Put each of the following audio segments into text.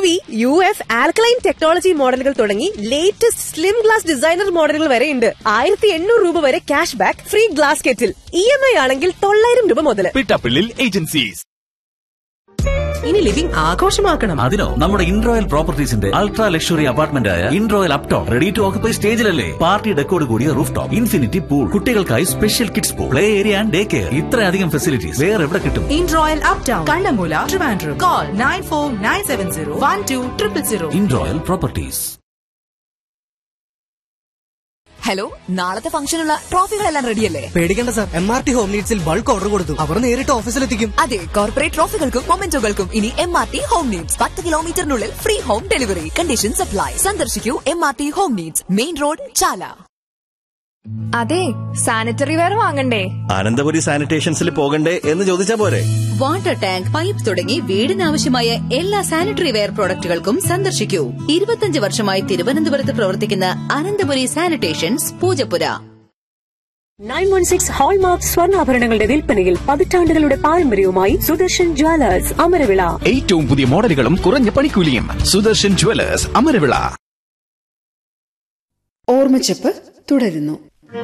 V U F alkaline technology മോഡലുകൾ തുടങ്ങി latest slim glass designer മോഡലുകൾ വരെ ഉണ്ട് ആയിരത്തി എണ്ണൂറ് രൂപ വരെ cash back free glass kettle E M I ആണെങ്കിൽ തൊള്ളായിരം രൂപ മുതൽ പിട്ടാപ്പിള്ളിൽ ഏജൻസീസ് ഇനി ലിവിംഗ് ആഘോഷമാക്കണം അതിനോ നമ്മുടെ ഇൻറോയൽ പ്രോപ്പർട്ടീസിന്റെ അൾട്രാ ലക്ഷറി അപ്പാർട്ട്മെന്റ് ആയ Inroyal Uptown ready to occupy സ്റ്റേജിലല്ലേ പാർട്ടി ഡെക്കോട് കൂടിയ റൂഫ് ടോപ്പ് ഇൻഫിനിറ്റി പൂൾ കുട്ടികൾക്കായി special kids pool play area and day care ഇത്രയധികം ഫെസിലിറ്റീസ് വേറെ എവിടെ കിട്ടും in Royal Uptown, Kandamula, Trivandrum. Call 94970 Inroyal properties hello നാളത്തെ ഫംഗ്ഷനുള്ള ട്രോഫികളെല്ലാം റെഡിയല്ലേ പേടിക്കേണ്ട sir M R T home നീഡ്സിൽ ബൾക്ക് ഓർഡർ കൊടുത്തു അവർ നേരിട്ട് ഓഫീസിലെത്തിക്കും അതെ കോർപ്പറേറ്റ് ട്രോഫികൾക്കും മൊമെന്റോകൾക്കും ഇനി M R T home needs പത്ത് കിലോമീറ്ററിനുള്ളിൽ free home delivery condition supply സന്ദർശിക്കൂ M R T home needs main road Chala അതെ സാനിറ്ററി വെയർ വാങ്ങണ്ടേ അനന്തപുരി സാനിറ്റേഷൻസിൽ പോകണ്ടേ എന്ന് ചോദിച്ചാ പോരെ വാട്ടർ ടാങ്ക് പൈപ്പ് തുടങ്ങി വീടിനാവശ്യമായ എല്ലാ സാനിറ്ററി വെയർ പ്രോഡക്റ്റുകൾക്കും സന്ദർശിക്കൂ ഇരുപത്തിയഞ്ച് വർഷമായി തിരുവനന്തപുരത്ത് പ്രവർത്തിക്കുന്ന Ananthapuri sanitations Poojappura nine one six hallmark സ്വർണ്ണാഭരണങ്ങളുടെ വിൽപ്പനയിൽ പതിറ്റാണ്ടുകളുടെ പാരമ്പര്യവുമായി സുദർശൻ ജ്വല്ലേഴ്സ് അമരവിള ഏറ്റവും പുതിയ മോഡലുകളും കുറഞ്ഞ പണിക്കൂലിയും സുദർശൻ ജുവലേഴ്സ് അമരവിള ഓർമ്മച്ചപ്പ് തുടരുന്നു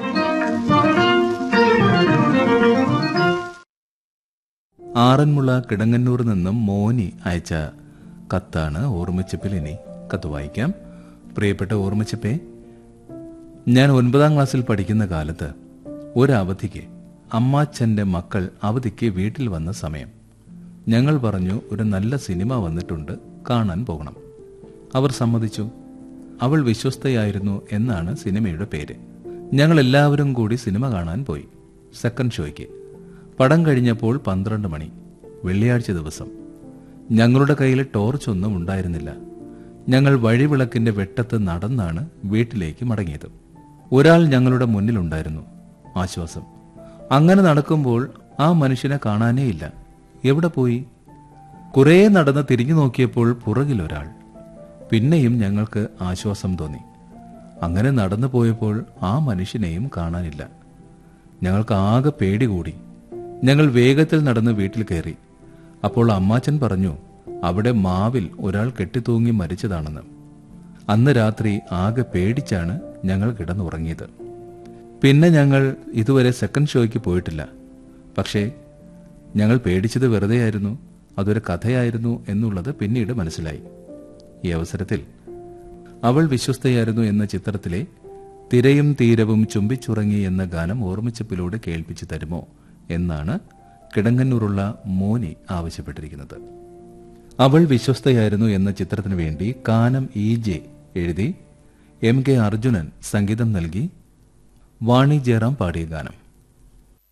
ആറന്മുള കിടങ്ങന്നൂർ നിന്നും മോനി അയച്ച കത്താണ് ഓർമ്മച്ചപ്പിൽ ഇനി കത്ത് വായിക്കാം പ്രിയപ്പെട്ട ഓർമ്മച്ചപ്പേ ഞാൻ ഒൻപതാം ക്ലാസ്സിൽ പഠിക്കുന്ന കാലത്ത് ഒരവധിക്ക് അമ്മാച്ചന്റെ മക്കൾ അവധിക്ക് വീട്ടിൽ വന്ന സമയം ഞങ്ങൾ പറഞ്ഞു ഒരു നല്ല സിനിമ വന്നിട്ടുണ്ട് കാണാൻ പോകണം അവർ സമ്മതിച്ചു അവൾ വിശ്വസ്തയായിരുന്നു എന്നാണ് സിനിമയുടെ പേര് ഞങ്ങൾ എല്ലാവരും കൂടി സിനിമ കാണാൻ പോയി സെക്കൻഡ് ഷോയ്ക്ക് പടം കഴിഞ്ഞപ്പോൾ പന്ത്രണ്ട് മണി വെള്ളിയാഴ്ച ദിവസം ഞങ്ങളുടെ കയ്യിൽ ടോർച്ചൊന്നും ഉണ്ടായിരുന്നില്ല ഞങ്ങൾ വഴിവിളക്കിന്റെ വെട്ടത്ത് നടന്നാണ് വീട്ടിലേക്ക് മടങ്ങിയത് ഒരാൾ ഞങ്ങളുടെ മുന്നിലുണ്ടായിരുന്നു ആശ്വാസം അങ്ങനെ നടക്കുമ്പോൾ ആ മനുഷ്യനെ കാണാനേയില്ല എവിടെ പോയി കുറേ നടന്ന് തിരിഞ്ഞു നോക്കിയപ്പോൾ പുറകിലൊരാൾ പിന്നെയും ഞങ്ങൾക്ക് ആശ്വാസം തോന്നി അങ്ങനെ നടന്നു പോയപ്പോൾ ആ മനുഷ്യനെയും കാണാനില്ല ഞങ്ങൾക്ക് ആകെ പേടി കൂടി ഞങ്ങൾ വേഗത്തിൽ നടന്ന് വീട്ടിൽ കയറി അപ്പോൾ അമ്മാച്ചൻ പറഞ്ഞു അവിടെ മാവിൽ ഒരാൾ കെട്ടിത്തൂങ്ങി മരിച്ചതാണെന്ന് അന്ന് രാത്രി ആകെ പേടിച്ചാണ് ഞങ്ങൾ കിടന്നുറങ്ങിയത് പിന്നെ ഞങ്ങൾ ഇതുവരെ സെക്കൻഡ് ഷോയ്ക്ക് പോയിട്ടില്ല പക്ഷേ ഞങ്ങൾ പേടിച്ചത് വെറുതെയായിരുന്നു അതൊരു കഥയായിരുന്നു എന്നുള്ളത് പിന്നീട് മനസ്സിലായി ഈ അവസരത്തിൽ അവൾ വിശ്വസ്തയായിരുന്നു എന്ന ചിത്രത്തിലെ തിരയും തീരവും ചുംബിച്ചുറങ്ങി എന്ന ഗാനം ഓർമ്മിച്ചപ്പിലൂടെ കേൾപ്പിച്ചു തരുമോ എന്നാണ് കിടങ്ങന്നൂറുള്ള മോനി ആവശ്യപ്പെട്ടിരിക്കുന്നത് അവൾ വിശ്വസ്തയായിരുന്നു എന്ന ചിത്രത്തിനു വേണ്ടി കാനം ഇ ജെ എഴുതി എം കെ അർജുനൻ സംഗീതം നൽകി വാണി ജയറാം പാടിയ ഗാനം